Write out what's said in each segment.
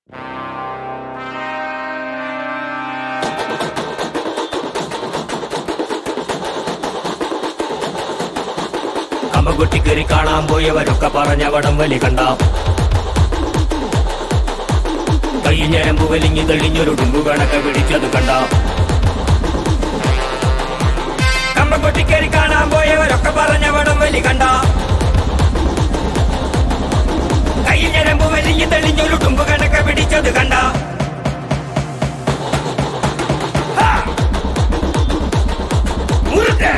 കമ്പകുട്ടി കയറി കാണാൻ പോയവരൊക്കെ പറഞ്ഞ വടം വലി കണ്ട കൈ ഞരമ്പ് വലിഞ്ഞു തെളിഞ്ഞൊരു ഡുമ്പു കണക്കെ പിടിച്ചത് കണ്ട കമ്പകുട്ടി കയറി കാണാൻ പോയവരൊക്കെ പറഞ്ഞ വടം വലി കണ്ട കൈ ഞരമ്പ് വലിഞ്ഞു തെളിഞ്ഞൊരു ഡുമ്പു കണക്കെ പിടിച്ചത് കണ്ട ഹാ! മുറുക്ക്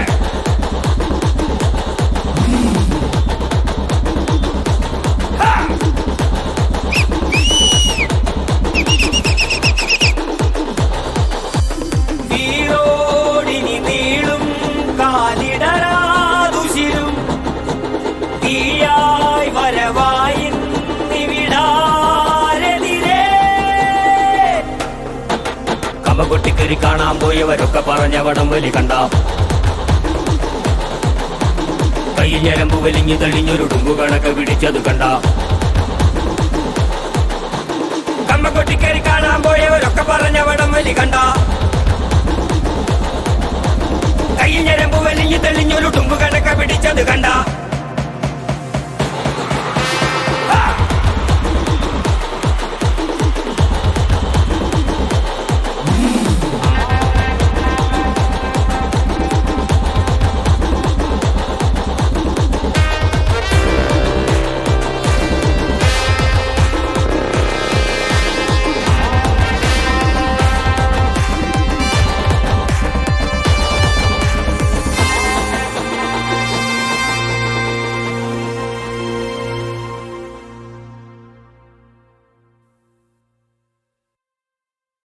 വീരോടിനി നീളും കാലിടരാതുശിരും തീയായി വരവായി നിവിടാരെതിരെ കമ്പകൊട്ടിക്കരി കാണാൻ പോയവരൊക്കെ പറഞ്ഞ വടം വലി കണ്ട കൈ ഞരമ്പ് വലിഞ്ഞു തെളിഞ്ഞൊരു ഡുമ്പു കണക്ക് പിടിച്ചത് കണ്ട കമ്പകൊട്ടിക്കരി കാണാൻ പോയവരൊക്കെ പറഞ്ഞ വടം വലി കണ്ട കൈ ഞരമ്പ് വലിഞ്ഞു തെളിഞ്ഞൊരു ഡുമ്പു കണക്ക് പിടിച്ചത് കണ്ട